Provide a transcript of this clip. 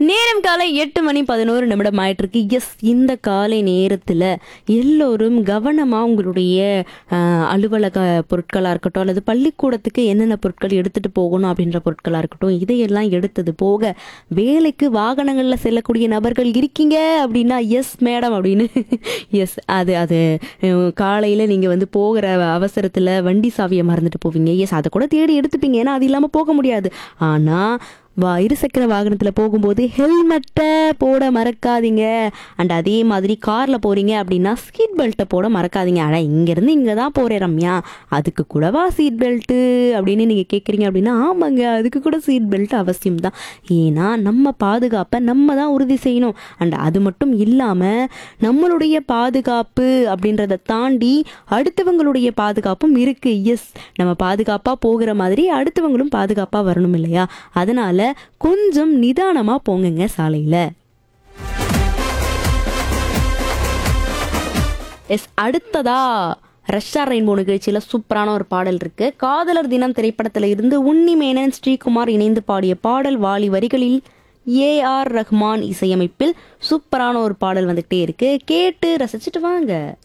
நேரம் காலை எட்டு மணி பதினோரு நிமிடம் ஆயிட்டு இருக்கு எஸ் இந்த காலை நேரத்தில் எல்லோரும் கவனமாக உங்களுடைய ஆஹ், அலுவலக பொருட்களாக இருக்கட்டும் அல்லது பள்ளிக்கூடத்துக்கு என்னென்ன பொருட்கள் எடுத்துட்டு போகணும் அப்படின்ற பொருட்களாக இருக்கட்டும் இதையெல்லாம் எடுத்தது போக வேலைக்கு வாகனங்களில் செல்லக்கூடிய நபர்கள் இருக்கீங்க அப்படின்னா எஸ் மேடம் அப்படின்னு எஸ் அது அது காலையில் நீங்கள் வந்து போகிற அவசரத்தில் வண்டி சாவியை மறந்துட்டு போவீங்க எஸ் அதை கூட தேடி எடுத்துப்பீங்க ஏன்னா அது இல்லாமல் போக முடியாது ஆனால் வா இருசக்கர வாகனத்தில் போகும்போது ஹெல்மெட்டை போட மறக்காதீங்க அண்ட் அதே மாதிரி காரில் போகிறீங்க அப்படின்னா சீட் பெல்ட்டை போட மறக்காதீங்க ஆனால் இங்கேருந்து இங்கே தான் போகிறேன் ரம்யா அதுக்கு கூடவா சீட் பெல்ட்டு அப்படின்னு நீங்கள் கேட்குறீங்க அப்படின்னா ஆமாங்க அதுக்கு கூட சீட் பெல்ட் அவசியம் தான் ஏன்னா நம்ம பாதுகாப்பை நம்ம தான் உறுதி செய்யணும் அண்ட் அது மட்டும் இல்லாமல் நம்மளுடைய பாதுகாப்பு அப்படின்றத தாண்டி அடுத்தவங்களுடைய பாதுகாப்பும் இருக்குது எஸ் நம்ம பாதுகாப்பாக போகிற மாதிரி அடுத்தவங்களும் பாதுகாப்பாக வரணும் இல்லையா அதனால் கொஞ்சம் நிதானமாக போங்கங்க சாலையில் எஸ் அடுத்ததா ரஷ்யா ரெயின்போ நிகழ்ச்சியில் சூப்பரான ஒரு பாடல் இருக்கு காதலர் தினம் திரைப்படத்தில் இருந்து உன்னி மேனன் ஸ்ரீகுமார் இணைந்து பாடிய பாடல் வாலி வரிகளில் ஏ ஆர் ரஹ்மான் இசையமைப்பில் சூப்பரான ஒரு பாடல் வந்துகிட்டே இருக்கு கேட்டு ரசிச்சுட்டு வாங்க